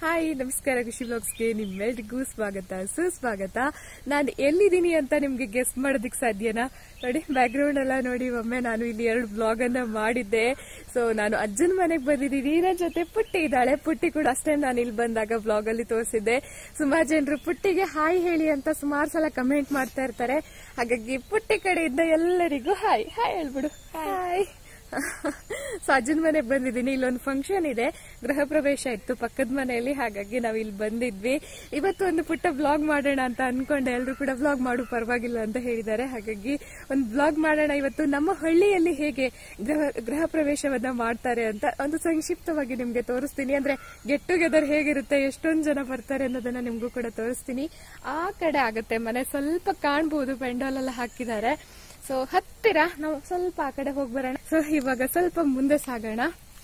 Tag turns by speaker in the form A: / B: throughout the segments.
A: hi ನಮಸ್ಕಾರ ಖುಷಿ ಬ್ಲಾಗ್ಸ್ಗೆ ನಿಮ್ಮೆಲ್ರಿಗೂ ಸ್ವಾಗತ ಸುಸ್ವಾಗತ ನಾನು ಎಲ್ಲಿದ್ದೀನಿ ಅಂತ ನಿಮ್ಗೆ ಗೆಸ್ ಮಾಡೋದಕ್ಕೆ ಸಾಧ್ಯನಾ ನೋಡಿ ಬ್ಯಾಕ್ಗ್ರೌಂಡ್ ಎಲ್ಲ ನೋಡಿ ಒಮ್ಮೆ ನಾನು ಇಲ್ಲಿ ಎರಡು ಬ್ಲಾಗ್ ಅನ್ನ ಮಾಡಿದ್ದೆ ಸೊ ನಾನು ಅಜ್ಜನ ಮನೆಗೆ ಬಂದಿದ್ದೀನಿ ನನ್ನ ಜೊತೆ ಪುಟ್ಟಿ ಇದ್ದಾಳೆ ಪುಟ್ಟಿ ಕೂಡ ಅಷ್ಟೇ ನಾನು ಇಲ್ಲಿ ಬಂದಾಗ ಬ್ಲಾಗ್ ಅಲ್ಲಿ ತೋರಿಸಿದ್ದೆ ಸುಮಾರು ಜನರು ಪುಟ್ಟಿಗೆ ಹಾಯ್ ಹೇಳಿ ಅಂತ ಸುಮಾರು ಸಲ ಕಮೆಂಟ್ ಮಾಡ್ತಾ ಇರ್ತಾರೆ ಹಾಗಾಗಿ ಪುಟ್ಟಿ ಕಡೆಯಿಂದ ಎಲ್ಲರಿಗೂ ಹಾಯ್ ಹಾಯ್ ಹೇಳ್ಬಿಡು ಹಾಯ್ ಸೊ ಅಜ್ಜನ ಮನೆಗೆ ಬಂದಿದ್ದೀನಿ ಇಲ್ಲೊಂದು ಫಂಕ್ಷನ್ ಇದೆ ಗೃಹ ಪ್ರವೇಶ ಇತ್ತು ಪಕ್ಕದ ಮನೆಯಲ್ಲಿ ಹಾಗಾಗಿ ನಾವು ಇಲ್ಲಿ ಬಂದಿದ್ವಿ ಇವತ್ತು ಒಂದು ಪುಟ್ಟ ಬ್ಲಾಗ್ ಮಾಡೋಣ ಅಂತ ಅನ್ಕೊಂಡೆ ಎಲ್ಲರೂ ಕೂಡ ಬ್ಲಾಗ್ ಮಾಡು ಪರವಾಗಿಲ್ಲ ಅಂತ ಹೇಳಿದ್ದಾರೆ ಹಾಗಾಗಿ ಒಂದು ಬ್ಲಾಗ್ ಮಾಡೋಣ ಇವತ್ತು ನಮ್ಮ ಹಳ್ಳಿಯಲ್ಲಿ ಹೇಗೆ ಗೃಹ ಗೃಹ ಪ್ರವೇಶವನ್ನ ಮಾಡ್ತಾರೆ ಅಂತ ಒಂದು ಸಂಕ್ಷಿಪ್ತವಾಗಿ ನಿಮ್ಗೆ ತೋರಿಸ್ತೀನಿ ಅಂದ್ರೆ ಗೆಟ್ ಟುಗೆದರ್ ಹೇಗಿರುತ್ತೆ ಎಷ್ಟೊಂದು ಜನ ಬರ್ತಾರೆ ಅನ್ನೋದನ್ನ ನಿಮ್ಗೂ ಕೂಡ ತೋರಿಸ್ತೀನಿ ಆ ಕಡೆ ಆಗುತ್ತೆ ಮನೆ ಸ್ವಲ್ಪ ಕಾಣ್ಬೋದು ಪೆಂಡಾಲ್ ಎಲ್ಲ ಹಾಕಿದ್ದಾರೆ ಸೊ ಹತ್ತಿರ ನಾವು ಸ್ವಲ್ಪ ಆ ಕಡೆ ಹೋಗಿ ಬರೋಣ ಸೊ ಇವಾಗ ಸ್ವಲ್ಪ ಮುಂದೆ ಸಾಗೋಣ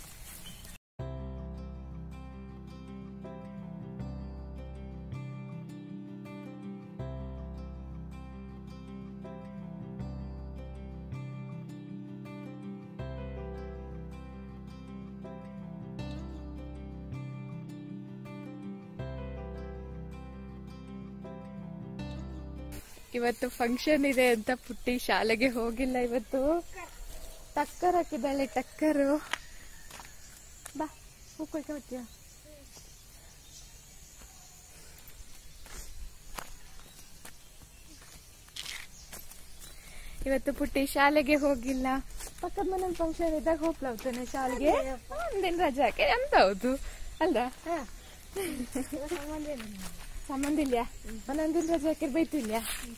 A: ಇವತ್ತು ಫಂಕ್ಷನ್ ಇದೆ ಅಂತ ಪುಟ್ಟಿ ಶಾಲೆಗೆ ಹೋಗಿಲ್ಲ ಇವತ್ತು ಟಕ್ಕರ್ ಹಾಕಿದ್ದಾಳೆ ಟಕ್ಕರು ಬಾ ಹೂ ಕೊಯ್ಕೊಳ್ತೀಯ ಇವತ್ತು ಪುಟ್ಟಿ ಶಾಲೆಗೆ ಹೋಗಿಲ್ಲ ಪಕ್ಕದ ಮನೆ ಫಂಕ್ಷನ್ ಇದ್ದಾಗ ಹೋಗ್ಲಾಗ್ತಾನೆ ಶಾಲೆಗೆ ಒಂದಿನ ರಜೆ ಹಾಕಿ ಅಂತ ಹೌದು ಅಲ್ದ ಸಂಬಂಧ ಇಲ್ಲ ಒಂದೊಂದಿನ ರಜೆ ಹಾಕಿರ್ ಬೈತಿಲ್ಲ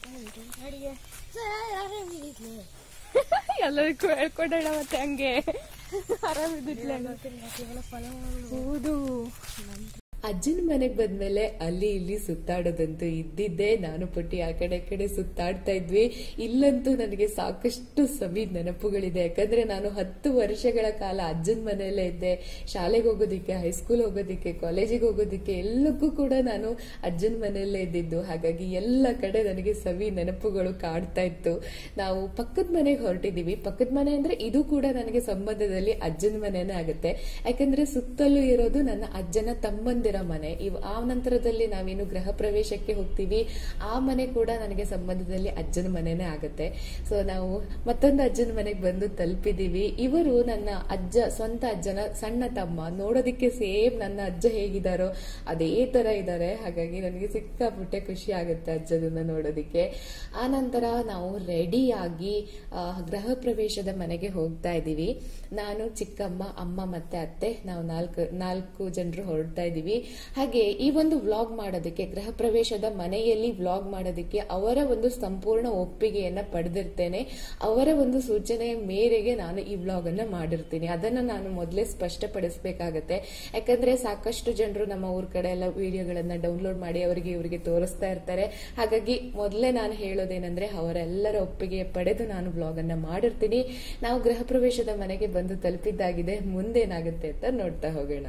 A: ಎಲ್ಲರಿಗೂ ಹೇಳ್ಕೊಡೋಣ ಮತ್ತೆ ಹಂಗೆ ಆರಾಮಿದ್ದಿಲ್ಲ ಹೌದು
B: ಅಜ್ಜನ ಮನೆಗ್ ಬಂದ್ಮೇಲೆ ಅಲ್ಲಿ ಇಲ್ಲಿ ಸುತ್ತಾಡೋದಂತೂ ಇದ್ದಿದ್ದೆ ನಾನು ಪುಟ್ಟಿ ಆ ಕಡೆ ಈ ಕಡೆ ಸುತ್ತಾಡ್ತಾ ಇದ್ವಿ ಇಲ್ಲಂತೂ ನನಗೆ ಸಾಕಷ್ಟು ಸವಿ ನೆನಪುಗಳಿದೆ ಯಾಕಂದ್ರೆ ನಾನು ಹತ್ತು ವರ್ಷಗಳ ಕಾಲ ಅಜ್ಜನ ಮನೆಯಲ್ಲೇ ಇದ್ದೆ ಶಾಲೆಗೆ ಹೋಗೋದಿಕ್ಕೆ ಹೈಸ್ಕೂಲ್ ಹೋಗೋದಿಕ್ಕೆ ಕಾಲೇಜಿಗೆ ಹೋಗೋದಿಕ್ಕೆ ಎಲ್ಲಕ್ಕೂ ಕೂಡ ನಾನು ಅಜ್ಜನ ಮನೆಯಲ್ಲೇ ಇದ್ದಿದ್ದು ಹಾಗಾಗಿ ಎಲ್ಲ ಕಡೆ ನನಗೆ ಸವಿ ನೆನಪುಗಳು ಕಾಡ್ತಾ ಇತ್ತು ನಾವು ಪಕ್ಕದ ಮನೆಗೆ ಹೊರಟಿದೀವಿ ಪಕ್ಕದ ಮನೆ ಅಂದ್ರೆ ಇದು ಕೂಡ ನನಗೆ ಸಂಬಂಧದಲ್ಲಿ ಅಜ್ಜನ ಮನೆನೇ ಆಗುತ್ತೆ ಯಾಕಂದ್ರೆ ಸುತ್ತಲೂ ಇರೋದು ನನ್ನ ಅಜ್ಜನ ತಮ್ಮಂದಿರ ಮನೆ ಇವ್ ಆ ನಂತರದಲ್ಲಿ ನಾವೇನು ಗೃಹ ಪ್ರವೇಶಕ್ಕೆ ಹೋಗ್ತೀವಿ ಆ ಮನೆ ಕೂಡ ನನಗೆ ಸಂಬಂಧದಲ್ಲಿ ಅಜ್ಜನ ಮನೆನೇ ಆಗುತ್ತೆ ಸೊ ನಾವು ಮತ್ತೊಂದು ಅಜ್ಜನ ಮನೆಗೆ ಬಂದು ತಲುಪಿದೀವಿ ಇವರು ನನ್ನ ಅಜ್ಜ ಸ್ವಂತ ಅಜ್ಜನ ಸಣ್ಣ ತಮ್ಮ ನೋಡೋದಿಕ್ಕೆ ಸೇಮ್ ನನ್ನ ಅಜ್ಜ ಹೇಗಿದಾರೋ ಅದೇ ತರ ಇದ್ದಾರೆ ಹಾಗಾಗಿ ನನಗೆ ಸಿಕ್ಕಾಪುಟ್ಟೆ ಖುಷಿ ಆಗುತ್ತೆ ಅಜ್ಜದನ್ನ ನೋಡೋದಿಕ್ಕೆ ಆ ನಂತರ ನಾವು ರೆಡಿಯಾಗಿ ಗೃಹ ಪ್ರವೇಶದ ಮನೆಗೆ ಹೋಗ್ತಾ ಇದ್ದೀವಿ ನಾನು ಚಿಕ್ಕಮ್ಮ ಅಮ್ಮ ಮತ್ತೆ ಅತ್ತೆ ನಾವು ನಾಲ್ಕು ನಾಲ್ಕು ಜನರು ಹೊರಡ್ತಾ ಇದ್ದೀವಿ ಹಾಗೆ ಈ ಒಂದು ವ್ಲಾಗ್ ಮಾಡೋದಕ್ಕೆ ಗೃಹ ಪ್ರವೇಶದ ಮನೆಯಲ್ಲಿ ವ್ಲಾಗ್ ಮಾಡೋದಕ್ಕೆ ಅವರ ಒಂದು ಸಂಪೂರ್ಣ ಒಪ್ಪಿಗೆಯನ್ನ ಪಡೆದಿರ್ತೇನೆ ಅವರ ಒಂದು ಸೂಚನೆಯ ಮೇರೆಗೆ ನಾನು ಈ ವ್ಲಾಗ್ ಅನ್ನ ಮಾಡಿರ್ತೀನಿ ಅದನ್ನ ನಾನು ಮೊದಲೇ ಸ್ಪಷ್ಟಪಡಿಸಬೇಕಾಗತ್ತೆ ಯಾಕಂದ್ರೆ ಸಾಕಷ್ಟು ಜನರು ನಮ್ಮ ಊರ್ ಕಡೆ ಎಲ್ಲ ವಿಡಿಯೋಗಳನ್ನ ಡೌನ್ಲೋಡ್ ಮಾಡಿ ಅವರಿಗೆ ಇವರಿಗೆ ತೋರಿಸ್ತಾ ಇರ್ತಾರೆ ಹಾಗಾಗಿ ಮೊದಲೇ ನಾನು ಹೇಳೋದೇನೆಂದ್ರೆ ಅವರೆಲ್ಲರ ಒಪ್ಪಿಗೆ ಪಡೆದು ನಾನು ವ್ಲಾಗ್ ಅನ್ನ ಮಾಡಿರ್ತೀನಿ ನಾವು ಗೃಹ ಪ್ರವೇಶದ ಮನೆಗೆ ಬಂದು ತಲುಪಿದ್ದಾಗಿದೆ ಮುಂದೇನಾಗುತ್ತೆ ಅಂತ ನೋಡ್ತಾ ಹೋಗೋಣ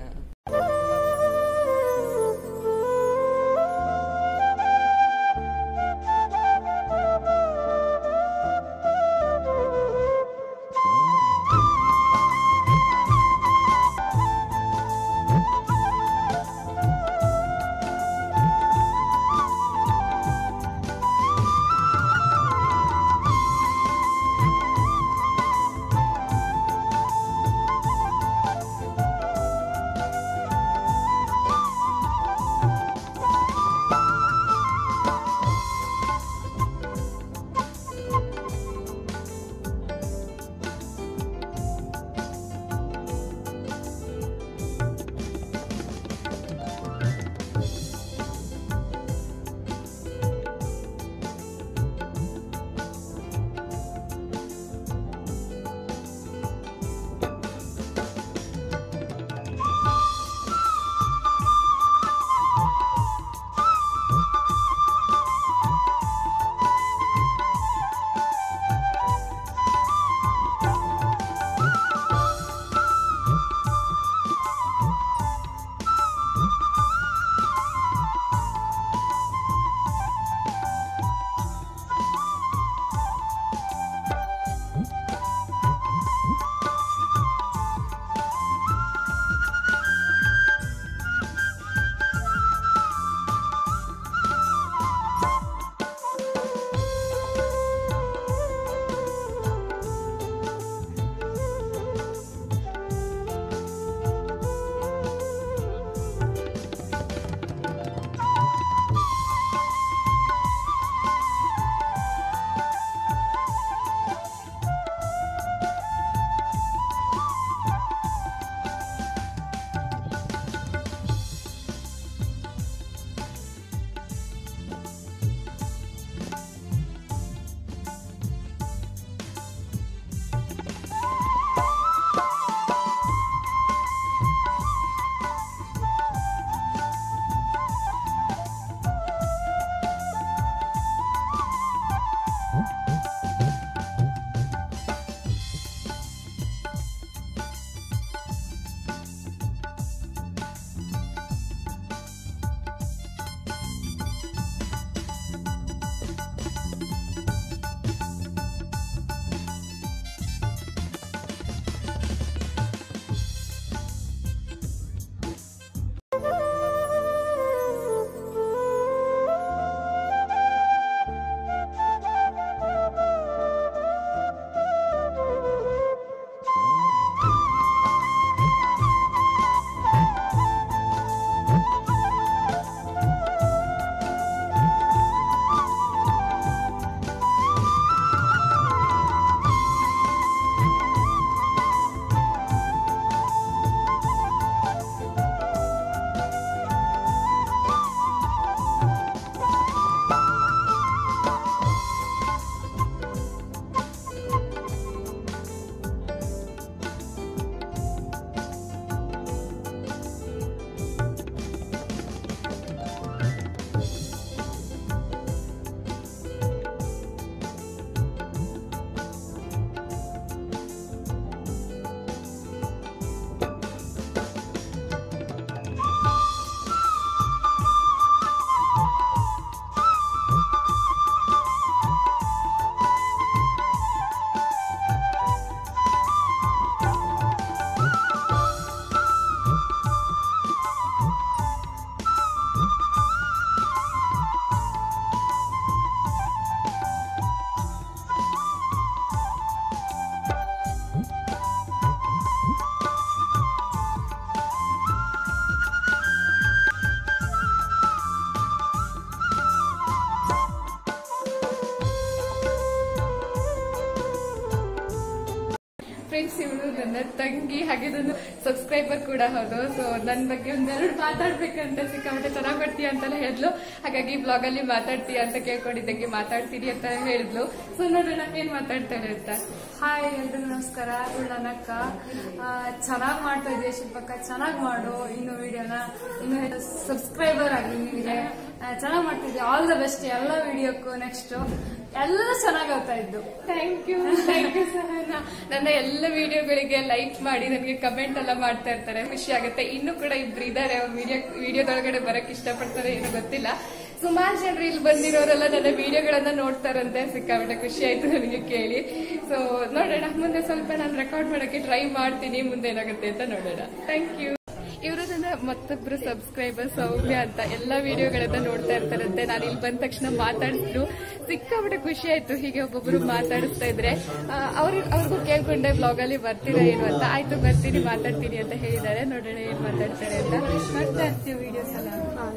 A: ನನ್ನ ತಂಗಿ ಹಾಗೆ ನನ್ನ ಸಬ್ಸ್ಕ್ರೈಬರ್ ಕೂಡ ಹೌದು ಸೊ ನನ್ನ ಬಗ್ಗೆ ಒಂದೆರಡು ಮಾತಾಡ್ಬೇಕಂತ ಸಿಕ್ಕಾಪಟ್ಟೆ ಚೆನ್ನಾಗಿ ಮಾಡ್ತೀಯ ಅಂತೆಲ್ಲ ಹೇಳಿದ್ಲು ಹಾಗಾಗಿ ಬ್ಲಾಗ್ ಅಲ್ಲಿ ಮಾತಾಡ್ತೀಯ ಅಂತ ಕೇಳ್ಕೊಂಡಿದ್ದಕ್ಕೆ ಮಾತಾಡ್ತೀನಿ ಅಂತ ಹೇಳಿದ್ಲು ಸೊ ನೋಡೋಣ ಏನ್ ಮಾತಾಡ್ತಾಳೆ ಅಂತ
C: ಹಾಯ್ ಎಲ್ರಿಗೂ ನಮಸ್ಕಾರ ಇವಳು ನನ್ನ ಅಕ್ಕ ಚೆನ್ನಾಗಿ ಮಾಡ್ತಾ ಇದೆಯಾ ಶಿಲ್ಪಕ್ಕ ಚೆನ್ನಾಗಿ ಮಾಡು ಇನ್ನು ವಿಡಿಯೋನ ಇನ್ನು ಸಬ್ಸ್ಕ್ರೈಬರ್ ಆಗಿ ನಿಮಗೆ ಚೆನ್ನಾಗಿ ಮಾಡ್ತಾ ಇದೆಯಾ ಆಲ್ ದ ಬೆಸ್ಟ್ ಎಲ್ಲ ವಿಡಿಯೋಕ್ಕೂ ನೆಕ್ಸ್ಟ್ ಎಲ್ಲ ಚೆನ್ನಾಗಿ ಆಗ್ತಾ ಇದ್ದು
A: thank you thank you Sahana ನನ್ನ ಎಲ್ಲ ವಿಡಿಯೋಗಳಿಗೆ ಲೈಕ್ ಮಾಡಿ ನನಗೆ ಕಮೆಂಟ್ ಎಲ್ಲ ಮಾಡ್ತಾ ಇರ್ತಾರೆ ಖುಷಿ ಆಗುತ್ತೆ ಇನ್ನು ಕೂಡ ಇಬ್ರು ಇದ್ದಾರೆ ವಿಡಿಯೋ ವಿಡಿಯೋದೊಳಗಡೆ ಬರಕ್ ಇಷ್ಟಪಡ್ತಾರೆ ಏನೋ ಗೊತ್ತಿಲ್ಲ ಸುಮಾರು ಜನರು ಇಲ್ಲಿ ಬಂದಿರೋರೆಲ್ಲ ನನ್ನ ವಿಡಿಯೋಗಳನ್ನ ನೋಡ್ತಾರಂತೆ ಸಿಕ್ಕಾಬಿಟ್ಟೆ ಖುಷಿ ಆಯ್ತು ನನಗೆ ಕೇಳಿ ಸೊ ನೋಡೋಣ ಮುಂದೆ ಸ್ವಲ್ಪ ನಾನು ರೆಕಾರ್ಡ್ ಮಾಡಕ್ಕೆ ಟ್ರೈ ಮಾಡ್ತೀನಿ ಮುಂದೆ ಏನಾಗುತ್ತೆ ಅಂತ ನೋಡೋಣ ಥ್ಯಾಂಕ್ ಯು ಇವರು ನನ್ನ ಮತ್ತೊಬ್ರು ಸಬ್ಸ್ಕ್ರೈಬರ್ ಸೌಮ್ಯ ಅಂತ ಎಲ್ಲ ವಿಡಿಯೋಗಳನ್ನ ನೋಡ್ತಾ ಇರ್ತಾರಂತೆ ನಾನು ಇಲ್ಲಿ ಬಂದ ತಕ್ಷಣ ಮಾತಾಡಿದ್ರು ಸಿಕ್ಕಾಬಿಟ್ಟೆ ಖುಷಿ ಆಯ್ತು ಹೀಗೆ ಒಬ್ಬೊಬ್ರು ಮಾತಾಡಿಸ್ತಾ ಇದ್ರೆ ಅವ್ರ ಅವ್ರಿಗೂ ಕೇಳ್ಕೊಂಡೆ ಬ್ಲಾಗ್ ಅಲ್ಲಿ ಬರ್ತೀರಾ ಏನು ಅಂತ ಆಯ್ತು ಬರ್ತೀನಿ ಮಾತಾಡ್ತೀನಿ ಅಂತ ಹೇಳಿದ್ದಾರೆ ನೋಡೋಣ ಏನ್ ಮಾತಾಡ್ತಾರೆ ಅಂತ ಮಾಡ್ತಾ ಇರ್ತೀವಿ ವಿಡಿಯೋಸ್ ಎಲ್ಲ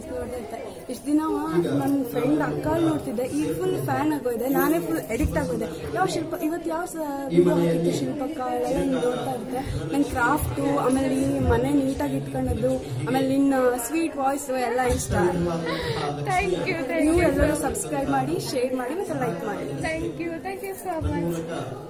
D: ಇಷ್ಟು ದಿನ ನನ್ನ ಫ್ರೆಂಡ್ ಅಕ್ಕ ನೋಡ್ತಿದ್ದೆ ಈಗ ಫುಲ್ ಫ್ಯಾನ್ ಆಗೋದೆ ನಾನೇ ಫುಲ್ ಎಡಿಕ್ಟ್ ಆಗೋದೆ ಯಾವ ಶಿಲ್ಪ ಇವತ್ತು ಯಾವ ವಿಡಿಯೋ ಹಾಕಿತ್ತು ಶಿಲ್ಪಕ್ಕ ಎಲ್ಲ ಹಿಂಗೆ ನೋಡ್ತಾ ಇದ್ದೆ ನಂಗೆ ಕ್ರಾಫ್ಟು ಆಮೇಲೆ ನೀನು ಮನೆ ನೀಟಾಗಿ ಇಟ್ಕೊಳ್ಳೋದು ಆಮೇಲೆ ನಿನ್ನ ಸ್ವೀಟ್ ವಾಯ್ಸು ಎಲ್ಲ ಇಷ್ಟ
A: ಥ್ಯಾಂಕ್ ಯು ಥ್ಯಾಂಕ್
D: ನೀವು
A: ಯು
D: ಎಲ್ಲರೂ ಸಬ್ಸ್ಕ್ರೈಬ್ ಮಾಡಿ ಶೇರ್ ಮಾಡಿ ಮತ್ತೆ ಲೈಕ್ ಮಾಡಿ
A: thank you thank you so much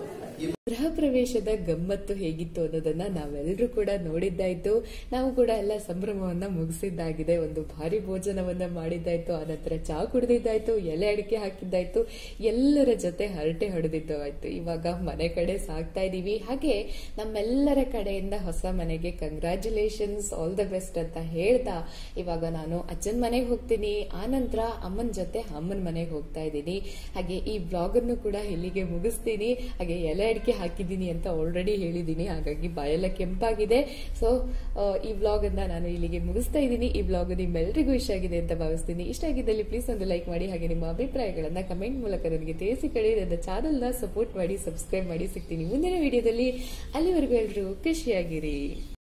B: ಗೃಹ ಪ್ರವೇಶದ ಗಮ್ಮತ್ತು ಹೇಗಿತ್ತು ಅನ್ನೋದನ್ನ ನಾವೆಲ್ಲರೂ ಕೂಡ ನೋಡಿದ್ದಾಯ್ತು ನಾವು ಕೂಡ ಎಲ್ಲ ಸಂಭ್ರಮವನ್ನ ಮುಗಿಸಿದ್ದಾಗಿದೆ ಒಂದು ಭಾರಿ ಭೋಜನವನ್ನ ಮಾಡಿದ್ದಾಯ್ತು ಆನಂತರ ಚಹಾ ಕುಡಿದಿದ್ದಾಯ್ತು ಎಲೆ ಅಡಿಕೆ ಹಾಕಿದ್ದಾಯ್ತು ಎಲ್ಲರ ಜೊತೆ ಹರಟೆ ಹೊಡೆದಿದ್ದು ಆಯ್ತು ಇವಾಗ ಮನೆ ಕಡೆ ಸಾಗ್ತಾ ಇದೀವಿ ಹಾಗೆ ನಮ್ಮೆಲ್ಲರ ಕಡೆಯಿಂದ ಹೊಸ ಮನೆಗೆ ಕಂಗ್ರ್ಯಾಚುಲೇಷನ್ಸ್ ಆಲ್ ದ ಬೆಸ್ಟ್ ಅಂತ ಹೇಳ್ತಾ ಇವಾಗ ನಾನು ಅಜ್ಜನ ಮನೆಗೆ ಹೋಗ್ತೀನಿ ಆನಂತರ ಅಮ್ಮನ ಜೊತೆ ಅಮ್ಮನ ಮನೆಗೆ ಹೋಗ್ತಾ ಇದ್ದೀನಿ ಹಾಗೆ ಈ ಬ್ಲಾಗ್ ಅನ್ನು ಕೂಡ ಇಲ್ಲಿಗೆ ಮುಗಿಸ್ತೀನಿ ಹಾಗೆ ಎಲೆ ಅಡಿಕೆ ಹಾಕಿದ್ದೀನಿ ಅಂತ ಆಲ್ರೆಡಿ ಹೇಳಿದ್ದೀನಿ ಹಾಗಾಗಿ ಬಾಯೆಲ್ಲ ಕೆಂಪಾಗಿದೆ ಸೊ ಈ ಬ್ಲಾಗ್ ಅನ್ನ ನಾನು ಇಲ್ಲಿಗೆ ಮುಗಿಸ್ತಾ ಇದ್ದೀನಿ ಈ ಬ್ಲಾಗ್ ನಿಮ್ಮೆಲ್ಲರಿಗೂ ಇಷ್ಟ ಆಗಿದೆ ಅಂತ ಭಾವಿಸ್ತೀನಿ ಇಷ್ಟ ಆಗಿದ್ದಲ್ಲಿ ಪ್ಲೀಸ್ ಒಂದು ಲೈಕ್ ಮಾಡಿ ಹಾಗೆ ನಿಮ್ಮ ಅಭಿಪ್ರಾಯಗಳನ್ನ ಕಮೆಂಟ್ ಮೂಲಕ ನನಗೆ ತಿಳಿಸಿ ಕಳಿ ನನ್ನ ಚಾನಲ್ ನ ಸಪೋರ್ಟ್ ಮಾಡಿ ಸಬ್ಸ್ಕ್ರೈಬ್ ಮಾಡಿ ಸಿಗ್ತೀನಿ ಮುಂದಿನ ವಿಡಿಯೋದಲ್ಲಿ ಅಲ್ಲಿವರೆಗೂ ಎಲ್ಲರೂ ಖುಷಿಯಾಗಿರಿ